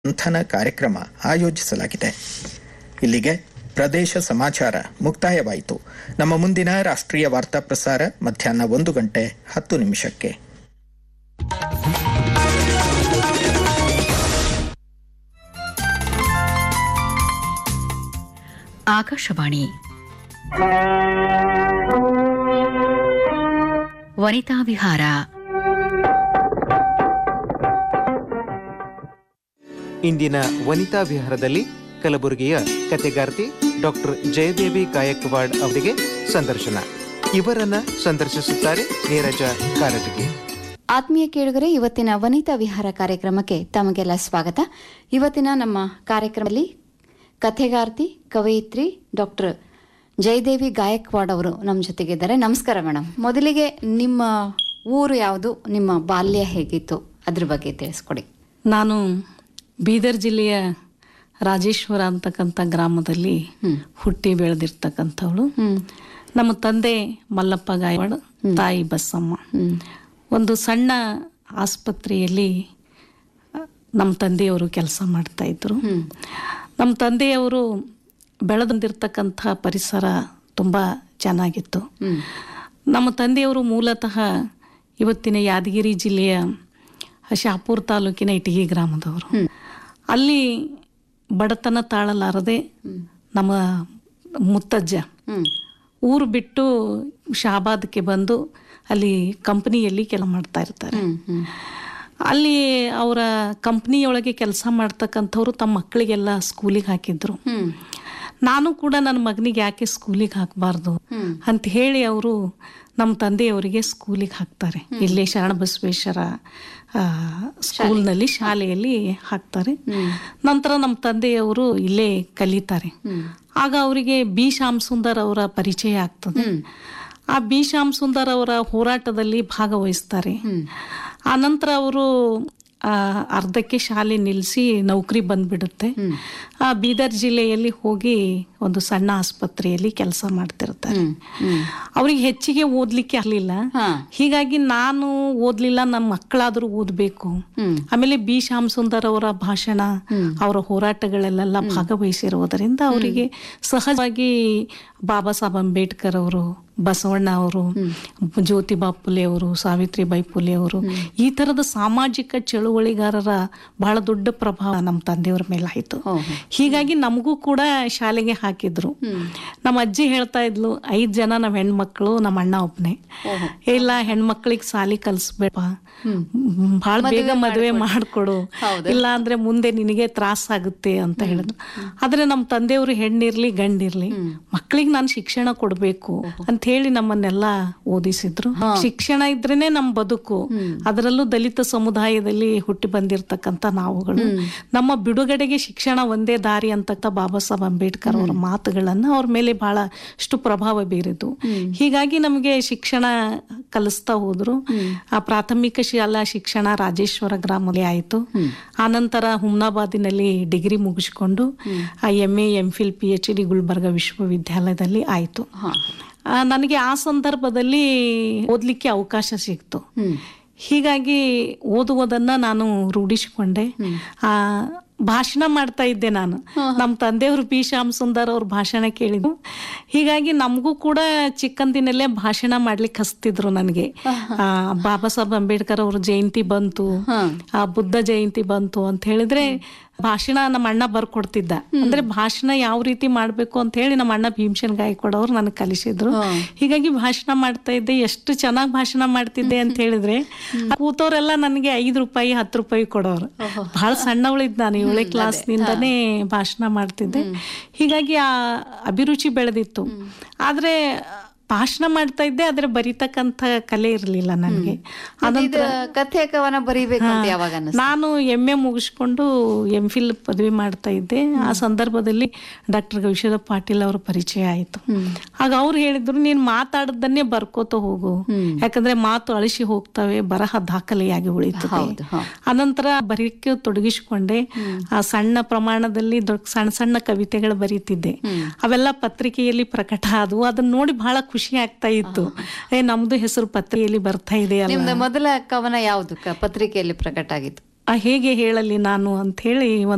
ಮಂಥನ ಕಾರ್ಯಕ್ರಮ ಆಯೋಜಿಸಲಾಗಿದೆ ಇಲ್ಲಿಗೆ ಪ್ರದೇಶ ಸಮಾಚಾರ ಮುಕ್ತಾಯವಾಯಿತು ನಮ್ಮ ಮುಂದಿನ ರಾಷ್ಟ್ರೀಯ ವಾರ್ತಾ ಪ್ರಸಾರ ಮಧ್ಯಾಹ್ನ ಒಂದು ಗಂಟೆ ಹತ್ತು ನಿಮಿಷಕ್ಕೆ ಆಕಾಶವಾಣಿ ವನಿತಾ ವಿಹಾರ ಇಂದಿನ ವನಿತಾ ವಿಹಾರದಲ್ಲಿ ಕಲಬುರಗಿಯ ಕತೆಗಾರ್ತಿ ಡಾಕ್ಟರ್ ಜಯದೇವಿ ಗಾಯಕ್ವಾಡ್ ಅವರಿಗೆ ಸಂದರ್ಶನ ಇವರನ್ನ ಸಂದರ್ಶಿಸುತ್ತಾರೆ ನೀರಜ ಕಾರಟಗಿ ಆತ್ಮೀಯ ಕೇಳುಗರೆ ಇವತ್ತಿನ ವನಿತಾ ವಿಹಾರ ಕಾರ್ಯಕ್ರಮಕ್ಕೆ ತಮಗೆಲ್ಲ ಸ್ವಾಗತ ಇವತ್ತಿನ ನಮ್ಮ ಕಾರ್ಯಕ್ರಮದಲ್ಲಿ ಕಥೆಗಾರ್ತಿ ಕವಯಿತ್ರಿ ಡಾಕ್ಟರ್ ಜಯದೇವಿ ಗಾಯಕ್ವಾಡ್ ಅವರು ನಮ್ಮ ಜೊತೆಗಿದ್ದಾರೆ ನಮಸ್ಕಾರ ಮೇಡಮ್ ಮೊದಲಿಗೆ ನಿಮ್ಮ ಊರು ಯಾವುದು ನಿಮ್ಮ ಬಾಲ್ಯ ಹೇಗಿತ್ತು ಅದ್ರ ಬಗ್ಗೆ ತಿಳಿಸ್ಕೊಡಿ ನಾನು ಬೀದರ್ ಜಿಲ್ಲೆಯ ರಾಜೇಶ್ವರ ಅಂತಕ್ಕಂಥ ಗ್ರಾಮದಲ್ಲಿ ಹುಟ್ಟಿ ಬೆಳೆದಿರ್ತಕ್ಕಂಥವಳು ನಮ್ಮ ತಂದೆ ಮಲ್ಲಪ್ಪ ಗಾಯವಾಡ ತಾಯಿ ಬಸಮ್ಮ ಒಂದು ಸಣ್ಣ ಆಸ್ಪತ್ರೆಯಲ್ಲಿ ಅ, ನಮ್ಮ ತಂದೆಯವರು ಕೆಲಸ ಮಾಡ್ತಾ ಇದ್ರು ನಮ್ಮ ತಂದೆಯವರು ಬೆಳೆದಂದಿರ್ತಕ್ಕಂಥ ಪರಿಸರ ತುಂಬ ಚೆನ್ನಾಗಿತ್ತು ನಮ್ಮ ತಂದೆಯವರು ಮೂಲತಃ ಇವತ್ತಿನ ಯಾದಗಿರಿ ಜಿಲ್ಲೆಯ ಶಾಪುರ್ ತಾಲೂಕಿನ ಇಟಗಿ ಗ್ರಾಮದವರು ಅಲ್ಲಿ ಬಡತನ ತಾಳಲಾರದೆ ನಮ್ಮ ಮುತ್ತಜ್ಜ ಊರು ಬಿಟ್ಟು ಶಾಬಾದ್ಗೆ ಬಂದು ಅಲ್ಲಿ ಕಂಪನಿಯಲ್ಲಿ ಕೆಲಸ ಮಾಡ್ತಾ ಇರ್ತಾರೆ ಅಲ್ಲಿ ಅವರ ಕಂಪ್ನಿಯೊಳಗೆ ಕೆಲಸ ಮಾಡ್ತಕ್ಕಂಥವ್ರು ತಮ್ಮ ಮಕ್ಕಳಿಗೆಲ್ಲ ಸ್ಕೂಲಿಗೆ ಹಾಕಿದ್ರು ನಾನು ಕೂಡ ನನ್ನ ಮಗನಿಗೆ ಯಾಕೆ ಸ್ಕೂಲಿಗೆ ಹಾಕಬಾರ್ದು ಅಂತ ಹೇಳಿ ಅವರು ನಮ್ಮ ತಂದೆಯವರಿಗೆ ಸ್ಕೂಲಿಗೆ ಹಾಕ್ತಾರೆ ಇಲ್ಲೇ ಶರಣಬಸವೇಶ್ವರ ಆ, ಸ್ಕೂಲ್ನಲ್ಲಿ ಶಾಲೆಯಲ್ಲಿ ಹಾಕ್ತಾರೆ ನಂತರ ನಮ್ಮ ತಂದೆಯವರು ಇಲ್ಲೇ ಕಲಿತಾರೆ ಆಗ ಅವರಿಗೆ ಬಿ ಶ್ಯಾಮ್ ಸುಂದರ್ ಅವರ ಪರಿಚಯ ಆಗ್ತದೆ ಆ ಬಿ ಶ್ಯಾಮ್ ಸುಂದರ್ ಅವರ ಹೋರಾಟದಲ್ಲಿ ಭಾಗವಹಿಸ್ತಾರೆ ಆ ನಂತರ ಅವರು ಆ, ಅರ್ಧಕ್ಕೆ ಶಾಲೆ ನಿಲ್ಲಿಸಿ ನೌಕರಿ ಬಂದ್ಬಿಡುತ್ತೆ ಆ ಬೀದರ್ ಜಿಲ್ಲೆಯಲ್ಲಿ ಹೋಗಿ ಒಂದು ಸಣ್ಣ ಆಸ್ಪತ್ರೆಯಲ್ಲಿ ಕೆಲಸ ಮಾಡ್ತಿರ್ತಾರೆ ಅವ್ರಿಗೆ ಹೆಚ್ಚಿಗೆ ಓದ್ಲಿಕ್ಕೆ ಆಗಲಿಲ್ಲ ಹೀಗಾಗಿ ನಾನು ಓದ್ಲಿಲ್ಲ ನಮ್ಮ ಮಕ್ಕಳಾದ್ರೂ ಓದ್ಬೇಕು ಆಮೇಲೆ ಬಿ ಶ್ಯಾಮ್ ಸುಂದರ್ ಅವರ ಭಾಷಣ ಅವರ ಹೋರಾಟಗಳಲ್ಲೆಲ್ಲ ಭಾಗವಹಿಸಿರುವುದರಿಂದ ಅವರಿಗೆ ಸಹಜವಾಗಿ ಬಾಬಾ ಸಾಹೇಬ್ ಅಂಬೇಡ್ಕರ್ ಅವರು ಬಸವಣ್ಣ ಅವರು ಜ್ಯೋತಿಬಾ ಫುಲೆ ಅವರು ಸಾವಿತ್ರಿಬಾಯಿ ಫುಲೆ ಅವರು ಈ ತರದ ಸಾಮಾಜಿಕ ಚಳುವಳಿಗಾರರ ಬಹಳ ದೊಡ್ಡ ಪ್ರಭಾವ ನಮ್ಮ ತಂದೆಯವ್ರ ಮೇಲೆ ಆಯ್ತು ಹೀಗಾಗಿ ನಮಗೂ ಕೂಡ ಶಾಲೆಗೆ ಹಾಕಿದ್ರು ನಮ್ಮ ಅಜ್ಜಿ ಹೇಳ್ತಾ ಇದ್ಲು ಐದ್ ಜನ ನಾವ್ ಹೆಣ್ಮಕ್ಳು ನಮ್ಮ ಅಣ್ಣ ಒಬ್ನೇ ಇಲ್ಲ ಹೆಣ್ಮಕ್ಳಿಗೆ ಸಾಲಿ ಕಲ್ಸ್ಬೇಡ ಬಹಳ ಬೇಗ ಮದುವೆ ಮಾಡ್ಕೊಡು ಇಲ್ಲ ಅಂದ್ರೆ ಮುಂದೆ ನಿನಗೆ ತ್ರಾಸ ಆಗುತ್ತೆ ಅಂತ ಹೇಳಿದ್ರು ಆದ್ರೆ ನಮ್ಮ ತಂದೆಯವರು ಹೆಣ್ಣಿರ್ಲಿ ಗಂಡಿರ್ಲಿ ಮಕ್ಕಳಿಗೆ ನಾನು ಶಿಕ್ಷಣ ಕೊಡ್ಬೇಕು ಅಂತ ಹೇಳಿ ನಮ್ಮನ್ನೆಲ್ಲ ಓದಿಸಿದ್ರು ಶಿಕ್ಷಣ ಇದ್ರೇನೆ ನಮ್ ಬದುಕು ಅದರಲ್ಲೂ ದಲಿತ ಸಮುದಾಯದಲ್ಲಿ ಹುಟ್ಟಿ ಬಂದಿರತಕ್ಕಂತ ನಾವುಗಳು ನಮ್ಮ ಬಿಡುಗಡೆಗೆ ಶಿಕ್ಷಣ ಒಂದೇ ದಾರಿ ಅಂತ ಬಾಬಾ ಸಾಹೇಬ್ ಅಂಬೇಡ್ಕರ್ ಅವರ ಮಾತುಗಳನ್ನ ಅವ್ರ ಮೇಲೆ ಬಹಳಷ್ಟು ಪ್ರಭಾವ ಬೀರಿದ್ದು ಹೀಗಾಗಿ ನಮಗೆ ಶಿಕ್ಷಣ ಕಲಿಸ್ತಾ ಹೋದ್ರು ಆ ಪ್ರಾಥಮಿಕ ಶಾಲಾ ಶಿಕ್ಷಣ ರಾಜೇಶ್ವರ ಗ್ರಾಮದಲ್ಲಿ ಆಯಿತು ಆನಂತರ ಹುಮ್ನಾಬಾದಿನಲ್ಲಿ ಡಿಗ್ರಿ ಮುಗಿಸ್ಕೊಂಡು ಆ M A M Phil P H D Gulbarga ವಿಶ್ವವಿದ್ಯಾಲಯದಲ್ಲಿ ಆಯಿತು ಆ, ನನಗೆ ಆ ಸಂದರ್ಭದಲ್ಲಿ ಓದ್ಲಿಕ್ಕೆ ಅವಕಾಶ ಸಿಕ್ತು ಹೀಗಾಗಿ ಓದುವುದನ್ನ ನಾನು ರೂಢಿಸಿಕೊಂಡೆ ಆ ಭಾಷಣ ಮಾಡ್ತಾ ಇದ್ದೆ ನಾನು ನಮ್ಮ ತಂದೆಯವರು ಪಿ ಶ್ಯಾಮ್ ಸುಂದರ್ ಅವ್ರ ಭಾಷಣ ಕೇಳಿದ್ರು ಹೀಗಾಗಿ ನಮಗೂ ಕೂಡ ಚಿಕ್ಕಂದಿನಲ್ಲೇ ಭಾಷಣ ಮಾಡ್ಲಿಕ್ಕೆ ಹಸ್ತಿದ್ರು ನನಗೆ ಆ, ಬಾಬಾ ಸಾಹೇಬ್ ಅಂಬೇಡ್ಕರ್ ಅವ್ರ ಜಯಂತಿ ಬಂತು ಆ ಬುದ್ಧ ಜಯಂತಿ ಬಂತು ಅಂತ ಹೇಳಿದ್ರೆ ಭಾಷಣ ನಮ್ಮ ಅಣ್ಣ ಬರ್ಕೊಡ್ತಿದ್ದ ಅಂದ್ರೆ ಭಾಷಣ ಯಾವ ರೀತಿ ಮಾಡ್ಬೇಕು ಅಂತ ಹೇಳಿ ನಮ್ಮ ಅಣ್ಣ ಭೀಮಸೇನ್ ಗಾಯಕವಾಡ್ ಅವ್ರು ನನಗೆ ಕಲಿಸಿದ್ರು ಹೀಗಾಗಿ ಭಾಷಣ ಮಾಡ್ತಾ ಇದ್ದೆ ಎಷ್ಟು ಚೆನ್ನಾಗಿ ಭಾಷಣ ಮಾಡ್ತಿದ್ದೆ ಅಂತ ಹೇಳಿದ್ರೆ ಕೂತವ್ರೆಲ್ಲ ನನಗೆ ಐದು ರೂಪಾಯಿ ಹತ್ತು ರೂಪಾಯಿ ಕೊಡೋರು ಬಹಳ ಸಣ್ಣವಳಿದ್ ನಾನು ಏಳನೇ ಕ್ಲಾಸ್ನಿಂದನೇ ಭಾಷಣ ಮಾಡ್ತಿದ್ದೆ ಹೀಗಾಗಿ ಆ ಅಭಿರುಚಿ ಬೆಳೆದಿತ್ತು ಆದ್ರೆ ಭಾಷಣ ಮಾಡ್ತಾ ಇದ್ದೆ ಆದ್ರೆ ಬರಿತಕ್ಕಂಥ ಕಲೆ ಇರಲಿಲ್ಲ ನನಗೆ ಇದು ಕಥೆ ಕವನ ಬರೀಬೇಕು ಅಂತ ಯಾವಾಗ ಅನ್ನಿಸ್ತು? ನಾನು ಎಂ ಎ ಮುಗಿಸ್ಕೊಂಡು ಎಂ ಫಿಲ್ ಪದವಿ ಮಾಡ್ತಾ ಇದ್ದೆ ಆ ಸಂದರ್ಭದಲ್ಲಿ ಡಾಕ್ಟರ್ ಗವಿಶ್ವರ ಪಾಟೀಲ್ ಅವರ ಪರಿಚಯ ಆಯ್ತು ಆಗ ಅವ್ರು ಹೇಳಿದ್ರು ನೀನ್ ಮಾತಾಡದನ್ನೇ ಬರ್ಕೋತ ಹೋಗು ಯಾಕಂದ್ರೆ ಮಾತು ಅಳಿಸಿ ಹೋಗ್ತವೆ ಬರಹ ದಾಖಲೆಯಾಗಿ ಉಳಿತದೆ ಅನಂತರ ಬರೀಕ್ಕೆ ತೊಡಗಿಸಿಕೊಂಡೆ ಆ ಸಣ್ಣ ಪ್ರಮಾಣದಲ್ಲಿ ದೊಡ್ಡ ಸಣ್ಣ ಸಣ್ಣ ಕವಿತೆಗಳು ಬರೀತಿದ್ದೆ ಅವೆಲ್ಲ ಪತ್ರಿಕೆಯಲ್ಲಿ ಪ್ರಕಟ ಆದವು ಅದನ್ನ ನೋಡಿ ಬಹಳ ಖುಷಿ ಆಗ್ತಾ ಇತ್ತು ಏ ನಮ್ದು ಹೆಸರು ಪತ್ರಿಕೆಯಲ್ಲಿ ಬರ್ತಾ ಇದೆ ಅಲ್ಲ ನಿಮ್ದು ಮೊದಲ ಕವನ ಯಾವುದು ಕ- ಪತ್ರಿಕೆಯಲ್ಲಿ ಪ್ರಕಟ ಆಗಿತ್ತು ಆ ಹೇಗೆ ಹೇಳಲಿ ನಾನು ಅಂತ ಹೇಳಿ